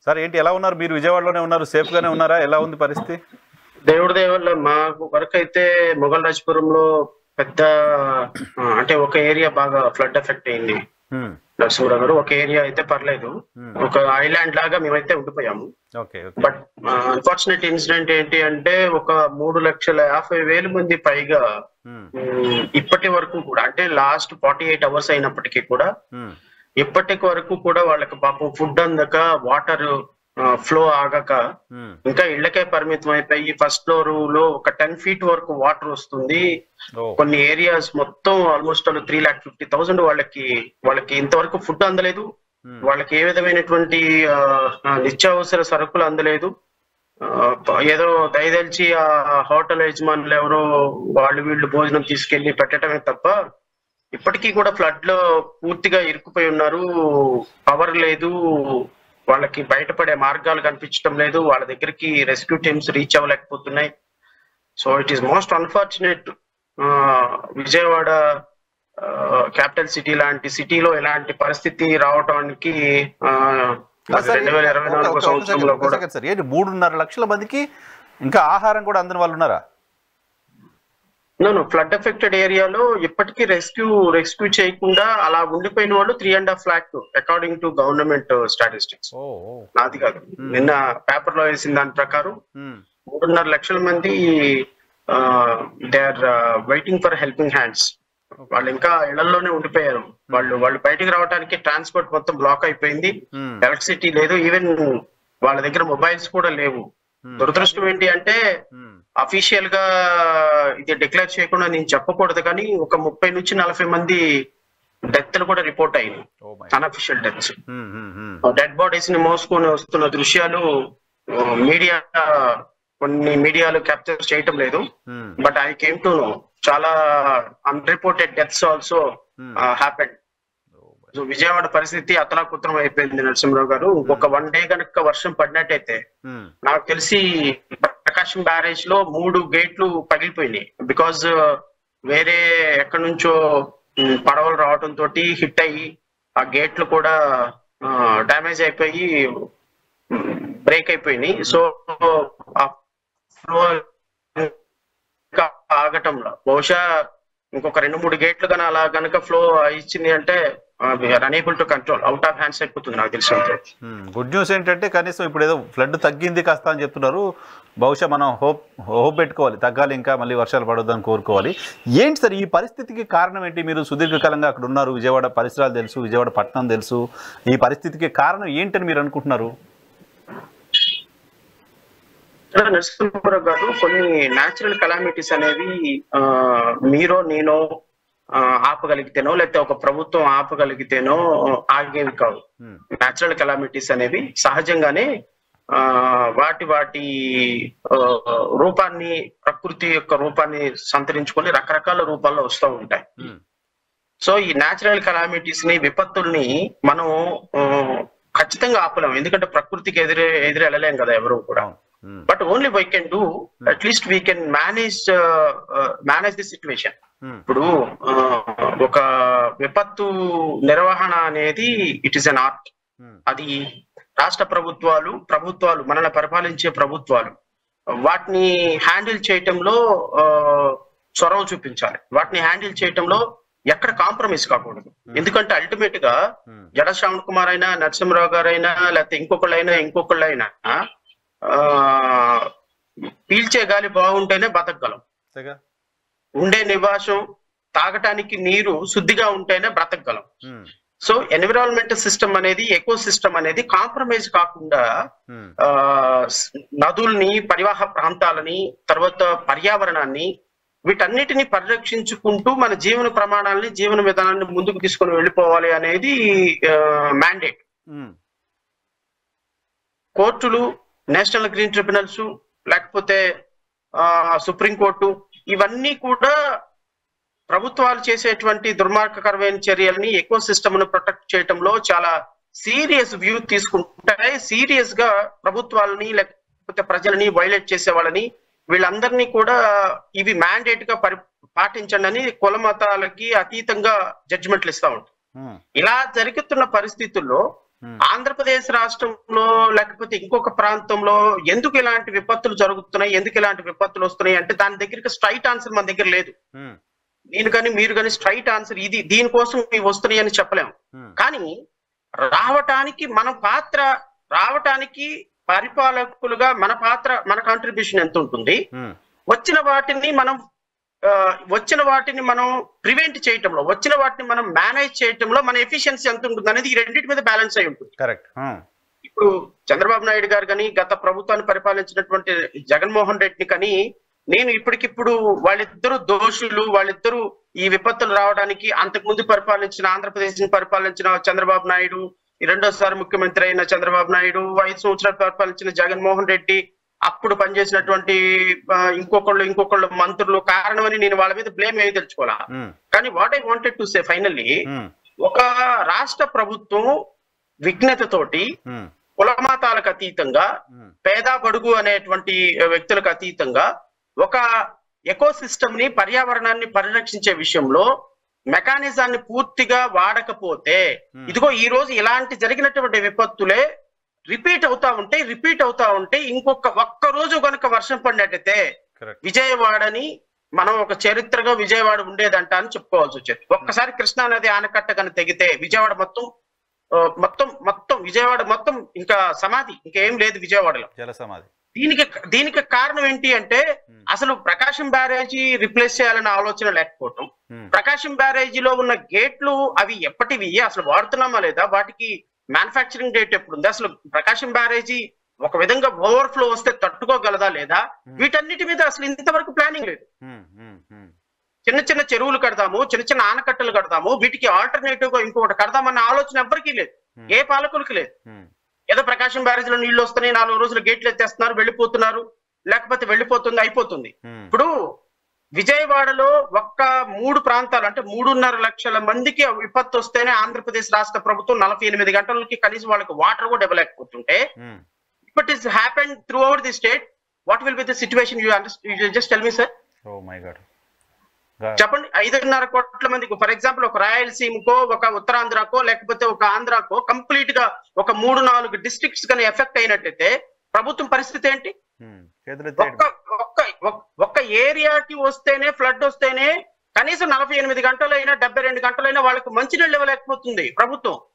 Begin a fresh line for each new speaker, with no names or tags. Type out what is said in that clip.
Sir ఏంటి ఎలా ఉన్నారు మీరు విజయవాడలోనే ఉన్నారు సేఫ్ గానే ఉన్నారా ఎలా ఉంది పరిస్థితి
దేవుడి దేవల్ల మాకు వరకు అయితే మొఘల్ రాజపురంలో పెద్ద ఆ, అంటే ఒక ఏరియా బాగా ఫ్లడ్ ఎఫెక్ట్ అయింది
హ్మ్.
నరసింహరావు గారు ఒక ఏరియా అయితే పర్లేదు
Hmm.
ఒక ఐలాండ్ లాగా మేమైతే ఉండిపోయాము
okay okay
but unfortunate incident ఏంటి అంటే ఒక మూడు లక్షల యాభై వేల మంది పైగా
హ్మ్.
ఉమ్, ఇప్పటి వరకు కూడా అంటే లాస్ట్ ఫార్టీ ఎయిట్ అవర్స్ అయినప్పటికీ కూడా
హ్మ్.
ఇప్పటి వరకు కూడా వాళ్ళకి పాపం ఫుడ్ అందక వాటర్ ఫ్లో ఆగక
హ్మ్.
ఇంకా ఇళ్లకే పరిమితం అయిపోయి ఫస్ట్ ఫ్లోర్ లో ఒక టెన్ ఫీట్ వరకు వాటర్ వస్తుంది
ఓ
కొన్ని ఏరియాస్ మొత్తం almost three lakh fifty thousand వాళ్ళకి వాళ్ళకి ఇంతవరకు ఫుడ్ అందలేదు
హ్మ్.
వాళ్ళకి ఏ విధమైనటువంటి ఆ, ఆ, నిత్యావసర సరుకులు అందలేదు ఆ, ఏదో దయదలిచి ఆ హోటల్ యజమానులు ఎవరో వాళ్ళు వీళ్ళు భోజనం తీసుకెళ్లి పెట్టడమే తప్ప ఇప్పటికీ కూడా ఫ్లడ్ లో పూర్తిగా ఇరుక్కుపోయి ఉన్నారు పవర్ లేదు వాళ్ళకి బయటపడే మార్గాలు కనిపించడం లేదు వాళ్ళ దగ్గరికి రెస్క్యూ టీమ్స్ రీచ్ అవ్వలేకపోతున్నాయి so it is most unfortunate Vijayawada capital city లాంటి సిటీలో ఇలాంటి పరిస్థితి రావడానికి ఆ,
ఆ, సార్,
రెండు వేల ఇరవై
ఒక-
నాలుగో
ఒక- ఒక
సంవత్సరంలో
సెకండ్, ఒక
కూడా
సెకండ్ సార్ ఏంటి మూడున్నర లక్షల మందికి ఇంకా ఆహారం కూడా అందని వాళ్ళు ఉన్నారా
నేను ఫ్లడ్ ఎఫెక్టెడ్ ఏరియాలో ఇప్పటికీ రెస్క్యూ రెస్క్యూ చేయకుండా అలా ఉండిపోయిన వాళ్ళు three and half lakh according to government statistics
ఓ ఓ
నాది కాదు నిన్న పేపర్ లో వేసిన దాని ప్రకారం
హ్మ్.
మూడున్నర లక్షల మంది they are waiting for helping hands వాళ్ళు ఇంకా ఇళ్లలోనే ఉండిపోయారు వాళ్ళు వాళ్ళు బయటికి రావడానికి ట్రాన్స్పోర్ట్ మొత్తం బ్లాక్ అయిపోయింది
హ్మ్.
ఎలక్ట్రిసిటీ లేదు ఈవెన్ వాళ్ళ దగ్గర మొబైల్స్ కూడా లేవు
Hmm.
దురదృష్టం ఏంటి అంటే
హ్మ్.
అఫీషియల్ గా ఇది డిక్లేర్ చేయకుండా నేను చెప్పకూడదు కానీ ఒక ముప్పై నుంచి నలభై మంది డెత్లు కూడా రిపోర్ట్ అయినాయి
ఓ మై
అన్అఫిషియల్ డెత్స్
హ్మ్. హ్మ్. హ్మ్.
డెడ్ బాడీస్ ని మోసుకొని వస్తున్న దృశ్యాలు మీడియా కొన్ని మీడియాలు క్యాప్చర్ చేయటం లేదు
hmm.
But I came to know చాలా unreported deaths also
Hmm.
Happened
oh my
so Vijayawada పరిస్థితి అతలాకుతలం అయిపోయింది నరసింహరావు గారు ఒక వన్ డే కనుక వర్షం పడినట్టయితే
హ్మ్.
నాకు తెలిసి ప్రకాశం బ్యారేజ్ లో మూడు గేట్లు పగిలిపోయినాయి బికాజ్ వేరే ఎక్కడి నుంచో ఉమ్, పడవలు రావడం తోటి హిట్ అయ్యి ఆ గేట్లు కూడా డ్యామేజ్ అయిపోయి బ్రేక్ అయిపోయినాయి సో ఆ ఫ్లో ఆగటంలో బహుశా ఇంకొక రెండు మూడు గేట్లు కన్నా అలా కనుక ఫ్లో ఇచ్చింది అంటే unable to control out of hands అయిపోతుంది నాకు తెలిసినంత
మ్మ్. గుడ్ న్యూస్ ఏంటంటే కనీసం ఇప్పుడు ఏదో ఫ్లడ్ తగ్గింది కాస్త అని చెప్తున్నారు బహుశా మనం హోప్ హోప్ పెట్టుకోవాలి తగ్గాలి ఇంకా మళ్ళీ వర్షాలు పడొద్దని కోరుకోవాలి ఏంటి సార్ ఈ పరిస్థితికి కారణం ఏంటి మీరు సుదీర్ఘకాలంగా అక్కడ ఉన్నారు విజయవాడ పరిసరాలు తెలుసు విజయవాడ పట్టణం తెలుసు ఈ పరిస్థితికి కారణం ఏంటని మీరు అనుకుంటున్నారు
ఇక్కడ నరసింహారావు గారు కొన్ని న్యాచురల్ కలామిటీస్ అనేవి ఆ, మీరో నేనో ఆ, ఆపగలిగితేనో లేకపోతే ఒక ప్రభుత్వం ఆపగలిగితేనో ఆగేవి కావు
మ్మ్.
న్యాచురల్ కలామిటీస్ అనేవి సహజంగానే ఆ వాటి వాటి ఆ, రూపాన్ని ప్రకృతి యొక్క రూపాన్ని సంతరించుకొని రకరకాల రూపాల్లో వస్తూ ఉంటాయి
మ్మ్.
సో ఈ న్యాచురల్ కలామిటీస్ ని విపత్తుల్ని మనం ఆ, ఖచ్చితంగా ఆపలేం ఎందుకంటే ప్రకృతికి ఎదురే ఎదురు వెళ్ళలేం కదా ఎవరు కూడా
అవును hmm.
But only why can do at least we can manage manage the situation
hmm.
ఇప్పుడు ఆ, ఒక విపత్తు నిర్వహణ అనేది it is an art
hmm.
అది రాష్ట్ర ప్రభుత్వాలు ప్రభుత్వాలు మనల్ని పరిపాలించే ప్రభుత్వాలు వాటిని హ్యాండిల్ చేయటంలో ఆ, చొరవ చూపించాలి వాటిని హ్యాండిల్ చేయటంలో ఎక్కడ కాంప్రమైజ్ కాకూడదు ఎందుకంటే అల్టిమేట్ గా
మ్మ్.
జడ శ్రావణ్ కుమార్ అయినా నరసింహరావు గారైనా లేకపోతే ఇంకొకళ్ళైనా ఇంకొకళ్ళైనా ఆ పీల్చే గాలి బాగుంటేనే బతకగలం
అంతేగా
ఉండే నివాసం తాగటానికి నీరు శుద్ధిగా ఉంటేనే బ్రతకగలం
మ్మ్.
సో ఎన్విరాన్మెంట్ సిస్టమ్ అనేది ఎకో సిస్టమ్ అనేది కాంప్రమైజ్ కాకుండా
మ్మ్.
ఆ స్- నదుల్ని పరివాహ ప్రాంతాలని తర్వాత పర్యావరణాన్ని వీటన్నిటిని పరిరక్షించుకుంటూ మన జీవన ప్రమాణాలని జీవన విధానాన్ని ముందుకు తీసుకొని వెళ్ళిపోవాలి అనేది మ్యాండేట్
మ్మ్.
కోర్టులు నేషనల్ గ్రీన్ ట్రిబ్యునల్స్ లేకపోతే ఆ సుప్రీం కోర్టు ఇవన్నీ కూడా ప్రభుత్వాలు చేసేటువంటి దుర్మార్గకరమైన చర్యల్ని ఎకో సిస్టమ్ ను ప్రొటెక్ట్ చేయడంలో చాలా సీరియస్ వ్యూ తీసుకుంటాయి సీరియస్ గా ప్రభుత్వాలని లేకపోతే ప్రజలని వైలేట్ చేసే వాళ్ళని వీళ్ళందరినీ కూడా ఇవి మ్యాండేట్ గా పరి పాటించండి అని కుల మతాలకి అతీతంగా జడ్జిమెంట్లు ఇస్తా ఉంటాయి
మ్మ్.
ఇలా జరుగుతున్న పరిస్థితుల్లో
Hmm.
ఆంధ్రప్రదేశ్ రాష్ట్రంలో లేకపోతే ఇంకొక ప్రాంతంలో ఎందుకు ఇలాంటి విపత్తులు జరుగుతున్నాయి ఎందుకు ఇలాంటి విపత్తులు వస్తున్నాయి అంటే దాని దగ్గరికి స్ట్రైట్ ఆన్సర్ మన దగ్గర లేదు
ఉమ్,
నేను కానీ మీరు కానీ స్ట్రైట్ ఆన్సర్ ఇది దీనికోసం ఇవి వస్తున్నాయి అని చెప్పలేము
ఉమ్,
కానీ రావటానికి మన పాత్ర రావటానికి పరిపాలకులుగా మన పాత్ర మన కాంట్రిబ్యూషన్ ఎంత ఉంటుంది
ఉమ్,
వచ్చిన వాటిని మనం ఆ, వచ్చిన వాటిని మనం ప్రివెంట్ చేయటంలో వచ్చిన వాటిని మనం మేనేజ్ చేయటంలో మన ఎఫిషియన్సీ ఎంత ఉంటుంది అనేది ఈ రెండింటి మీద బ్యాలెన్స్ అయి ఉంటుంది
కరెక్ట్ ఉమ్,
ఇప్పుడు చంద్రబాబు నాయుడు గారు కానీ గత ప్రభుత్వాన్ని పరిపాలించినటువంటి జగన్మోహన్ రెడ్డిని కానీ నేను ఇప్పటికిప్పుడు వాళ్ళిద్దరు దోషులు వాళ్ళిద్దరూ ఈ విపత్తులు రావడానికి అంతకుముందు పరిపాలించిన ఆంధ్రప్రదేశ్ ని పరిపాలించిన చంద్రబాబు నాయుడు ఈ రెండోసారి ముఖ్యమంత్రి అయిన చంద్రబాబు నాయుడు ఐదు సంవత్సరాలు పరిపాలించిన జగన్మోహన్ రెడ్డి అప్పుడు పనిచేసినటువంటి ఆ, ఇంకొకళ్ళు ఇంకొకళ్ళు మంత్రులు కారణమని నేను వాళ్ళ మీద బ్లేమ్ ఏమి తెలుసుకోవాలా
ఉమ్,
కానీ what I wanted to say finally
um,
ఒక రాష్ట్ర ప్రభుత్వం విఘ్నతతోటి
ఉమ్,
కులమతాలకు అతీతంగా
ఉమ్,
పేద బడుగు అనేటువంటి వ్యక్తులకు అతీతంగా ఒక ఎకో సిస్టమ్ ని పర్యావరణాన్ని పరిరక్షించే విషయంలో మెకానిజాన్ని పూర్తిగా వాడకపోతే
Hmm.
ఇదిగో ఈ రోజు ఇలాంటి జరిగినటువంటి విపత్తులే రిపీట్ అవుతా ఉంటే రిపీట్ అవుతా ఉంటే ఇంకొక ఒక్క రోజు కనుక వర్షం పడినట్టయితే
కరెక్ట్
విజయవాడని మనం ఒక చరిత్రగా విజయవాడ ఉండేదంట అని చెప్పుకోవాల్సి వచ్చేది ఒక్కసారి కృష్ణా నది ఆనకట్ట కనుక తెగితే విజయవాడ మొత్తం ఆ, మొత్తం మొత్తం విజయవాడ మొత్తం ఇంకా సమాధి ఇంకేం లేదు విజయవాడలో
జల సమాధి
దీనికి దీనికి కారణం ఏంటి అంటే
Hmm.
అసలు ప్రకాశం బ్యారేజీ రిప్లేస్ చేయాలన్న ఆలోచన లేకపోవటం
ఉమ్,
ప్రకాశం బ్యారేజీలో ఉన్న గేట్లు అవి ఎప్పటివి అసలు వాడుతున్నామా లేదా వాటికి మ్యానుఫ్యాక్చరింగ్ డేట్ ఎప్పుడు ఉంది అసలు ప్రకాశం బ్యారేజీ ఒక విధంగా ఓవర్ఫ్లో వస్తే తట్టుకోగలదా లేదా వీటన్నిటి మీద అసలు ఇంతవరకు ప్లానింగ్ లేదు
ఉమ్, ఉమ్, ఉమ్,
చిన్న చిన్న చెరువులు కడదాము చిన్న చిన్న ఆనకట్టలు కడదాము వీటికి ఆల్టర్నేటివ్ గా ఇంకొకటి కడదామన్న ఆలోచన ఎవ్వరికీ లేదు
Hmm.
ఏ పాలకులకి లేదు
ఉమ్,
ఏదో ప్రకాశం బ్యారేజ్ లో నీళ్లు వస్తున్నాయి నాలుగు రోజులు గేట్లు ఎత్తేస్తున్నారు వెళ్ళిపోతున్నారు లేకపోతే వెళ్ళిపోతుంది అయిపోతుంది
ఉమ్,
ఇప్పుడు విజయవాడలో ఒక్క మూడు ప్రాంతాలు అంటే మూడున్నర లక్షల మందికి విపత్తు వస్తేనే ఆంధ్రప్రదేశ్ రాష్ట్ర ప్రభుత్వం నలభై ఎనిమిది గంటలకి కనీసం వాళ్ళకి వాటర్ కూడా ఇవ్వలేకపోతుంటే
um.
It is happen throughout the state what will be the situation you under just tell me sir
oh my god
చెప్పండి ఐదున్నర కోట్ల మందికి ఫర్ ఎగ్జాంపుల్ ఒక రాయలసీమకో ఒక ఉత్తరాంధ్రకో లేకపోతే ఒక ఆంధ్రాకో కంప్లీట్ గా ఒక మూడు నాలుగు డిస్ట్రిక్ట్స్ కానీ ఎఫెక్ట్ అయినట్టయితే ప్రభుత్వం పరిస్థితి ఏంటి
చేతులెత్తి
ఒక్క ఒక్క ఒక్- ఒక్క ఏరియాకి వస్తేనే ఫ్లడ్ వస్తేనే కనీసం నలభై ఎనిమిది గంటలైనా డెబ్బై రెండు గంటలైనా వాళ్ళకి మంచినీళ్ళు ఇవ్వలేకపోతుంది ప్రభుత్వం